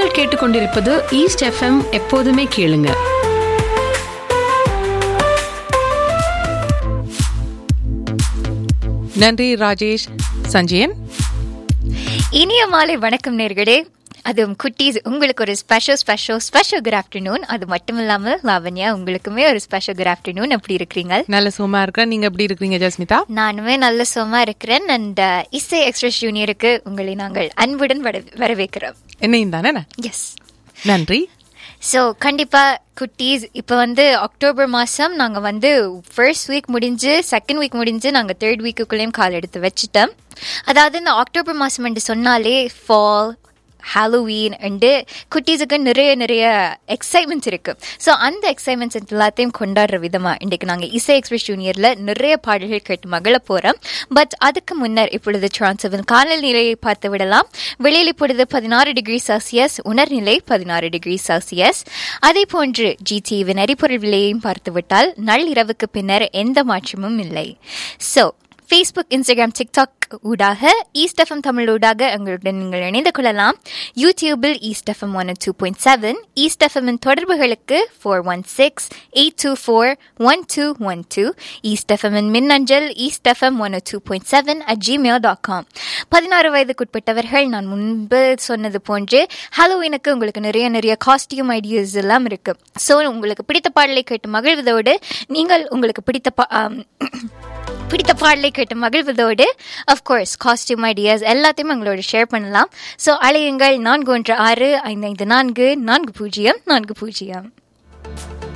நீங்கள் கேட்டுக்கொண்டிருப்பது east FM எப்போதுமே கேளுங்க நன்றி ராஜேஷ் சஞ்சயன் இனிய மாலை வணக்கம் நேர்களே அதுவும் குட்டீஸ் உங்களுக்கு ஒரு special special special good afternoon அது மட்டும் இல்லாம லாவண்யா உங்களுக்குமே ஒரு ஸ்பெஷல் குட் ஆஃப்டர்நூன் எப்படி இருக்கிறீங்க நல்ல சும்மா இருக்கிறேன் நீங்க எப்படி இருக்கிறீங்க ஜஸ்மிதா நானுமே நல்ல சுகமா இருக்கிறேன் அண்ட் இசை எக்ஸ்பிரஸ் ஜூனியருக்கு உங்களை நாங்கள் அன்புடன் வர- வரவேற்கிறோம் என்னையும் தானே எஸ் நன்றி ஸோ கண்டிப்பாக குட்டீஸ் இப்போ வந்து அக்டோபர் மாதம் நாங்கள் வந்து ஃபர்ஸ்ட் வீக் முடிஞ்சு செகண்ட் வீக் முடிஞ்சு நாங்கள் தேர்ட் வீக்குக்குள்ளேயும் கால் எடுத்து வச்சுட்டோம் அதாவது இந்த அக்டோபர் மாதம் என்று சொன்னாலே ஃபால் ஹாலோவீன் அண்டு குட்டீஸுக்கு நிறைய நிறைய எக்ஸைட்மெண்ட்ஸ் இருக்கு ஸோ அந்த எக்ஸைட்மெண்ட்ஸ் எல்லாத்தையும் கொண்டாடுற விதமா இன்றைக்கு நாங்கள் இசை எக்ஸ்பிரஸ் ஜூனியர்ல நிறைய பாடல்கள் கேட்டு மகள போறோம் பட் அதுக்கு முன்னர் இப்பொழுது டிரான்சவன் காலநிலையை பார்த்து விடலாம் வெளியில் இப்பொழுது பதினாறு டிகிரி செல்சியஸ் உணர்நிலை பதினாறு டிகிரி செல்சியஸ் அதே போன்று ஜிடிவின் எரிபொருள் விலையையும் பார்த்துவிட்டால் நள்ளிரவுக்கு பின்னர் எந்த மாற்றமும் இல்லை ஸோ ஃபேஸ்புக் இன்ஸ்டாகிராம் டிக்டாக் ஊடாக ஈஸ்ட் எஃப்எம் தமிழ் ஊடாக எங்களுடன் நீங்கள் இணைந்து கொள்ளலாம் யூடியூபில் East FM one two point seven East எஃப்எம்மின் தொடர்புகளுக்கு four one six eight two four one two one two East எஃப்எம்மின் மின்னஞ்சல் East FM one two point seven at Gmail dot com பதினாறு வயதுக்குட்பட்டவர்கள் நான் முன்பு சொன்னது போன்று ஹாலோவீனுக்கு உங்களுக்கு நிறைய நிறைய காஸ்டியூம் ஐடியாஸ் எல்லாம் இருக்கு ஸோ உங்களுக்கு பிடித்த பாடலை கேட்டு மகிழ்வதோடு நீங்கள் உங்களுக்கு பிடித்த பா- ஆம், பிடித்த பாடலை கேட்டு மகிழ்வதோடு அஃப்கோர்ஸ் காஸ்டியூம் ஐடியாஸ் எல்லாத்தையும் எங்களோட ஷேர் பண்ணலாம் ஸோ அலையுங்கள் நான்கு ஒன்று ஆறு ஐந்து ஐந்து நான்கு நான்கு பூஜ்ஜியம் நான்கு பூஜ்ஜியம்